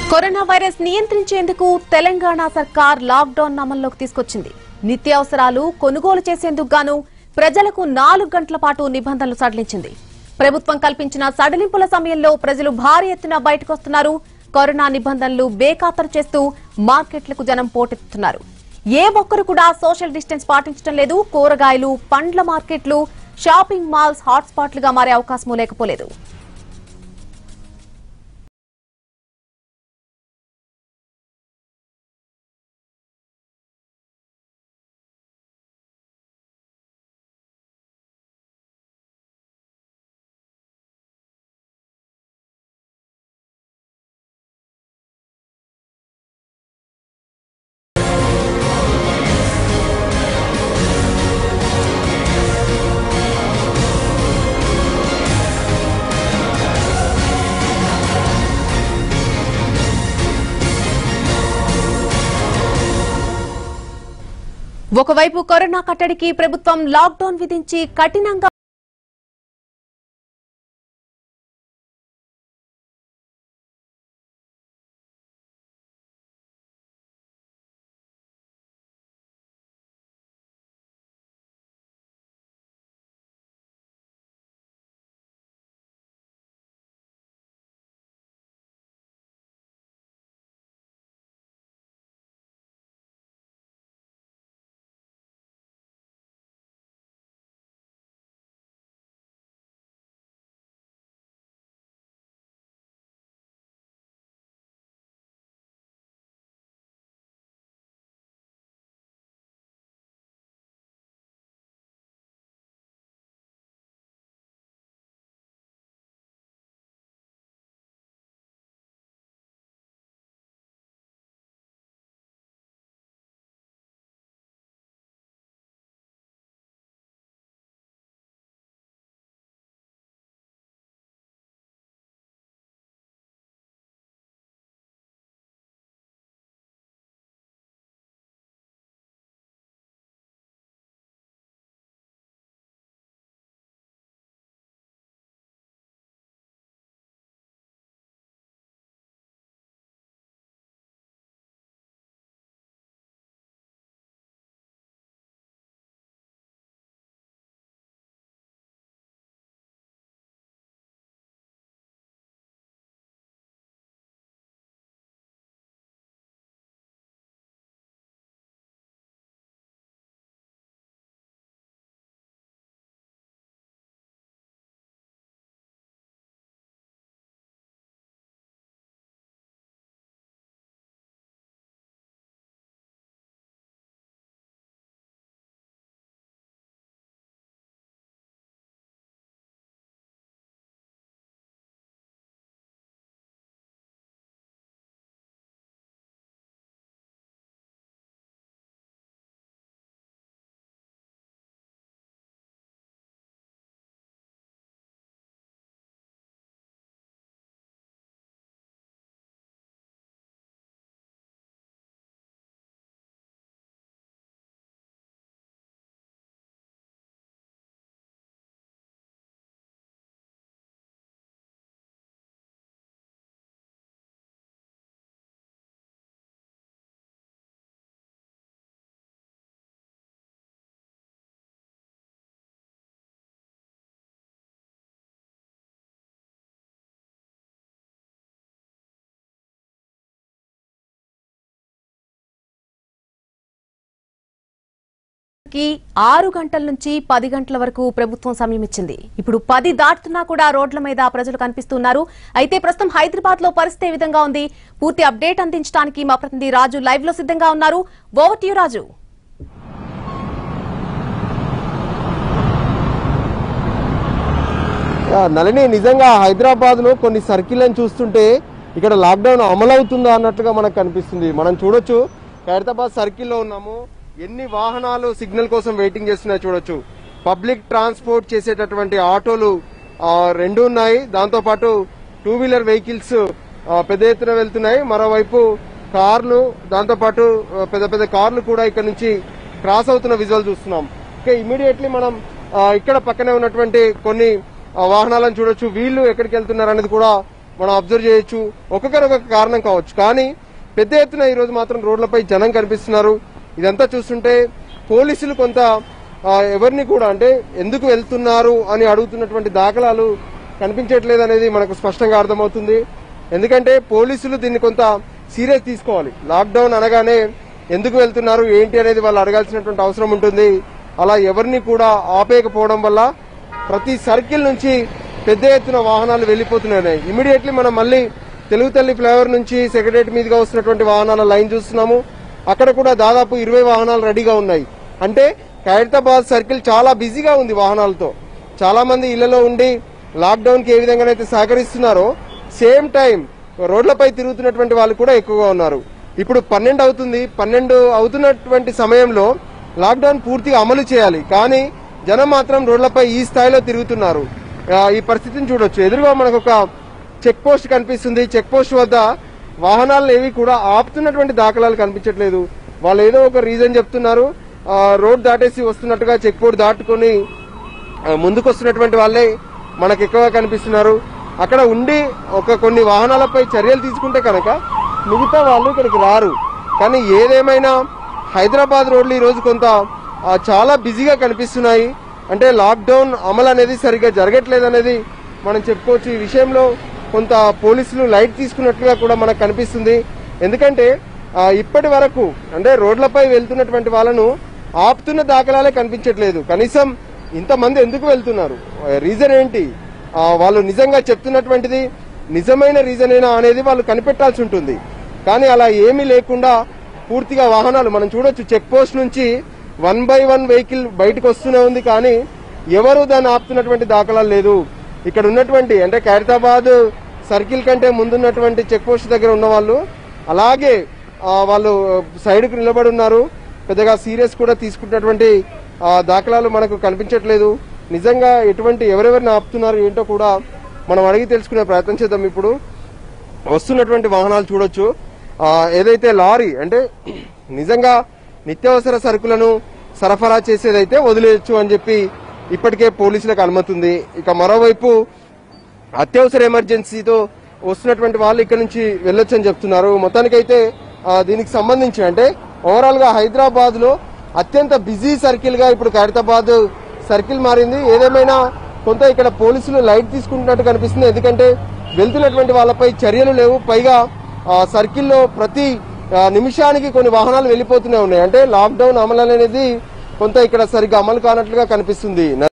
corona virus నియంత్రించేందుకు తెలంగాణ సర్కార్ lockdown అమల్లోకి తీసుకొచ్చింది నిత్యావసరాలు కొనుగోలు చేసేందుకు గాను ప్రజలకు నాలుగు గంటల పాటు నిబంధనలు సడలించింది ప్రభుత్వం కల్పించిన సడలింపుల సమయంలో ప్రజలు భారీ ఎత్తున బయటకొస్తున్నారు కరోనా నిబంధనలు బేఖాతరు చేస్తూ మార్కెట్లకు జనం పోటెత్తుతున్నారు ఏ ఒక్కరు కూడా సోషల్ డిస్టెన్స్ పాటించడం లేదు కూరగాయలు పండ్ల మార్కెట్లు షాపింగ్ మాల్స్ హాట్స్పాట్లుగా మారే అవకాశమూ లేకపోలేదు ఒకవైపు కరోనా కట్టడికి ప్రభుత్వం లాక్డౌన్ విధించి కఠినంగా కి ఆరు గంటల నుంచి పది గంటల వరకు ప్రభుత్వం సమయం ఇచ్చింది ఇప్పుడు పది దాటుతున్నా కూడా రోడ్ల మీద ప్రజలు కనిపిస్తున్నారు అయితే ప్రస్తుతం హైదరాబాద్ లో పరిస్థితి ఏ విధంగా ఉంది పూర్తి అప్డేట్ అందించడానికి మా ప్రతినిధి రాజు లైవ్ లో సిద్ధంగా ఉన్నారు ఓవర్ టు యు, రాజు ఆ, నళిని నిజంగా హైదరాబాద్ లో కొన్ని సర్కిల్లను చూస్తుంటే ఇక్కడ లాక్డౌన్ అమలవుతుందా అన్నట్లుగా మనకు కనిపిస్తుంది మనం చూడొచ్చు ఖైరతాబాద్ సర్కిల్లో ఉన్నాము ఎన్ని వాహనాలు సిగ్నల్ కోసం వెయిటింగ్ చేస్తున్నాయో చూడొచ్చు పబ్లిక్ ట్రాన్స్పోర్ట్ చేసేటటువంటి ఆటోలు ఆ, రెండు ఉన్నాయి దాంతో పాటు టూ వీలర్ వెహికల్స్ ఆ, పెద్ద ఎత్తున వెళ్తున్నాయి మరోవైపు కార్లు దాంతో పాటు ఆ, పెద్ద పెద్ద కార్లు కూడా ఇక్కడ నుంచి క్రాస్ అవుతున్న విజువల్ చూస్తున్నాం ఇక ఇమీడియట్లీ మనం ఆ, ఇక్కడ పక్కనే ఉన్నటువంటి కొన్ని ఆ, వాహనాలను చూడొచ్చు వీళ్ళు ఎక్కడికి వెళ్తున్నారు అనేది కూడా మనం అబ్జర్వ్ చేయొచ్చు ఒక్కొక్కరు ఒక్కొక్క కారణం కావచ్చు కానీ పెద్ద ఎత్తున ఈ రోజు మాత్రం రోడ్లపై జనం కనిపిస్తున్నారు ఇదంతా చూస్తుంటే పోలీసులు కొంత ఆ, ఎవరిని కూడా అంటే ఎందుకు వెళ్తున్నారు అని అడుగుతున్నటువంటి దాఖలాలు కనిపించట్లేదు అనేది మనకు స్పష్టంగా అర్థమవుతుంది ఎందుకంటే పోలీసులు దీన్ని కొంత సీరియస్ తీసుకోవాలి లాక్డౌన్ అనగానే ఎందుకు వెళ్తున్నారు ఏంటి అనేది వాళ్ళు అడగాల్సినటువంటి అవసరం ఉంటుంది అలా ఎవరిని కూడా ఆపేయకపోవడం వల్ల ప్రతి సర్కిల్ నుంచి పెద్ద ఎత్తున వాహనాలు వెళ్ళిపోతున్నాయి ఇమీడియట్లీ మనం మళ్ళీ తెలుగు తల్లి ఫ్లైఓవర్ నుంచి సెక్రటరేట్ మీదుగా వస్తున్నటువంటి వాహనాల లైన్ చూస్తున్నాము అక్కడ కూడా దాదాపు ఇరవై వాహనాలు రెడీగా ఉన్నాయి అంటే ఖైరతాబాద్ సర్కిల్ చాలా బిజీగా ఉంది వాహనాలతో చాలా మంది ఇళ్లలో ఉండి లాక్డౌన్ కి ఏ విధంగానైతే సహకరిస్తున్నారో సేమ్ టైం రోడ్లపై తిరుగుతున్నటువంటి వాళ్ళు కూడా ఎక్కువగా ఉన్నారు ఇప్పుడు పన్నెండు అవుతుంది పన్నెండు అవుతున్నటువంటి సమయంలో లాక్డౌన్ పూర్తిగా అమలు చేయాలి కానీ జనం మాత్రం రోడ్లపై ఈ స్థాయిలో తిరుగుతున్నారు ఆ, ఈ పరిస్థితిని చూడొచ్చు ఎదురుగా మనకు ఒక చెక్ పోస్ట్ కనిపిస్తుంది చెక్ పోస్ట్ వద్ద వాహనాలను ఏవి కూడా ఆపుతున్నటువంటి దాఖలాలు కనిపించట్లేదు వాళ్ళు ఏదో ఒక రీజన్ చెప్తున్నారు ఆ, రోడ్ దాటేసి వస్తున్నట్టుగా చెక్ పోస్ట్ దాటుకొని ఆ, ముందుకు వస్తున్నటువంటి వాళ్ళే మనకు ఎక్కువగా కనిపిస్తున్నారు అక్కడ ఉండి ఒక కొన్ని వాహనాలపై చర్యలు తీసుకుంటే కనుక మిగతా వాళ్ళు ఇక్కడికి రారు కానీ ఏదేమైనా హైదరాబాద్ రోడ్లు ఈ రోజు కొంత ఆ, చాలా బిజీగా కనిపిస్తున్నాయి అంటే లాక్డౌన్ అమలు అనేది సరిగ్గా జరగట్లేదు అనేది మనం చెప్పుకోవచ్చు ఈ విషయంలో కొంత పోలీసులు లైట్ తీసుకున్నట్లుగా కూడా మనకు కనిపిస్తుంది ఎందుకంటే ఆ, ఇప్పటి వరకు అంటే రోడ్లపై వెళ్తున్నటువంటి వాళ్ళను ఆపుతున్న దాఖలాలే కనిపించట్లేదు కనీసం ఇంతమంది ఎందుకు వెళ్తున్నారు రీజన్ ఏంటి ఆ, వాళ్ళు నిజంగా చెప్తున్నటువంటిది నిజమైన రీజన్ అయినా అనేది వాళ్ళు కనిపెట్టాల్సి ఉంటుంది కానీ అలా ఏమీ లేకుండా పూర్తిగా వాహనాలు మనం చూడొచ్చు చెక్ పోస్ట్ నుంచి వన్ బై వన్ వెహికల్ బయటకు వస్తూనే ఉంది కానీ ఎవరు దాన్ని ఆపుతున్నటువంటి దాఖలాలు లేదు ఇక్కడ ఉన్నటువంటి అంటే ఖైరతాబాద్ సర్కిల్ కంటే ముందున్నటువంటి చెక్ పోస్ట్ దగ్గర ఉన్న వాళ్ళు అలాగే ఆ, వాళ్ళు సైడ్కు నిలబడి ఉన్నారు పెద్దగా సీరియస్ కూడా తీసుకుంటున్నటువంటి ఆ, దాఖలాలు మనకు కనిపించట్లేదు నిజంగా ఎటువంటి ఎవరెవరిని ఆపుతున్నారు ఏంటో కూడా మనం అడిగి తెలుసుకునే ప్రయత్నం చేద్దాం ఇప్పుడు వస్తున్నటువంటి వాహనాలు చూడొచ్చు ఆ, ఏదైతే లారీ అంటే నిజంగా నిత్యావసర సరుకులను సరఫరా చేసేదైతే వదిలేయచ్చు అని చెప్పి ఇప్పటికే పోలీసులకు అనుమతి ఉంది ఇక మరోవైపు అత్యవసర ఎమర్జెన్సీతో వస్తున్నటువంటి వాళ్ళు ఇక్కడ నుంచి వెళ్ళొచ్చు అని చెప్తున్నారు మొత్తానికైతే ఆ, దీనికి సంబంధించి అంటే ఓవరాల్ గా హైదరాబాద్ లో అత్యంత బిజీ సర్కిల్ గా ఇప్పుడు ఖైరతాబాద్ సర్కిల్ మారింది ఏదేమైనా కొంత ఇక్కడ పోలీసులు లైట్ తీసుకుంటున్నట్టు కనిపిస్తుంది ఎందుకంటే వెళ్తున్నటువంటి వాళ్ళపై చర్యలు లేవు పైగా ఆ, సర్కిల్లో ప్రతి ఆ, నిమిషానికి కొన్ని వాహనాలు వెళ్ళిపోతూనే ఉన్నాయి అంటే లాక్డౌన్ అమలు అనేది కొంత ఇక్కడ సరిగ్గా అమలు కానట్లుగా కనిపిస్తుంది